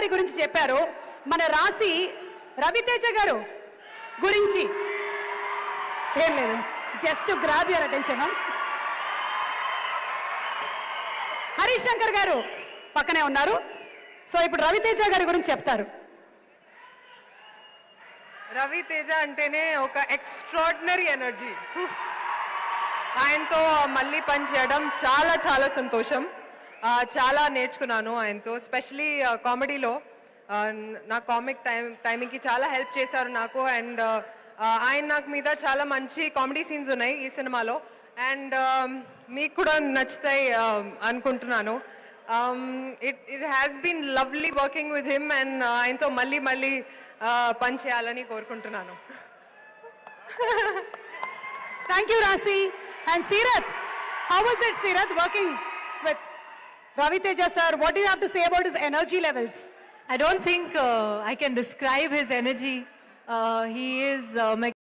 గారి గురించి చెప్పారు మన రాశి రవితేజ గారు గురించి ఏం లేదు just grab your attention Harish Shankar garu పక్కనే ఉన్నారు సో ఇప్పుడు రవితేజ గారి గురించి చెప్తారు రవి తేజ అంటేనే ఒక ఎక్స్ట్రాడినరీ ఎనర్జీ ఆయనతో మళ్ళీ పని చేయడం చాలా చాలా సంతోషం ఆ, చాలా నేర్చుకున్నాను ఆయనతో స్పెషలీ కామెడీలో నా కామిక్ టైం టైమింగ్కి చాలా హెల్ప్ చేశారు నాకు అండ్ ఆయన నాకు మీద చాలా మంచి కామెడీ సీన్స్ ఉన్నాయి ఈ సినిమాలో అండ్ మీకు కూడా నచ్చుతాయి ఆ, అనుకుంటున్నాను it it has been lovely working with him and ఆయనతో మళ్ళీ మళ్ళీ ఆ, పని చేయాలని కోరుకుంటున్నాను thank you Raashi and Seerat how was it Seerat working with Ravi Teja sir what you have to say about his energy levels I don't think uh, I can describe his energy. Uh, he is uh, my